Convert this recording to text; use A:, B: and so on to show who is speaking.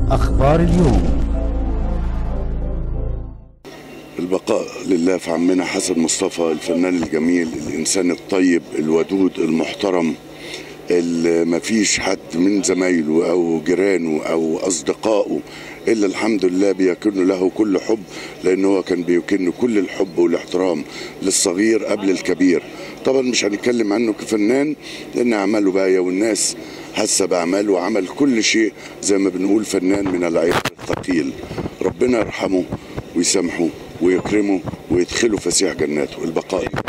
A: أخبار اليوم
B: البقاء لله في عمنا حسن مصطفى الفنان الجميل الإنسان الطيب الودود المحترم اللي ما فيش حد من زمايله أو جيرانه أو أصدقائه إلا الحمد لله بيكن له كل حب لأن هو كان بيكن كل الحب والاحترام للصغير قبل الكبير طبعا مش هنتكلم عنه كفنان لأن أعماله باية والناس حاسة بأعماله وعمل كل شيء زي ما بنقول فنان من العيار الثقيل ربنا يرحمه ويسامحه ويكرمه ويدخله فسيح جناته البقاء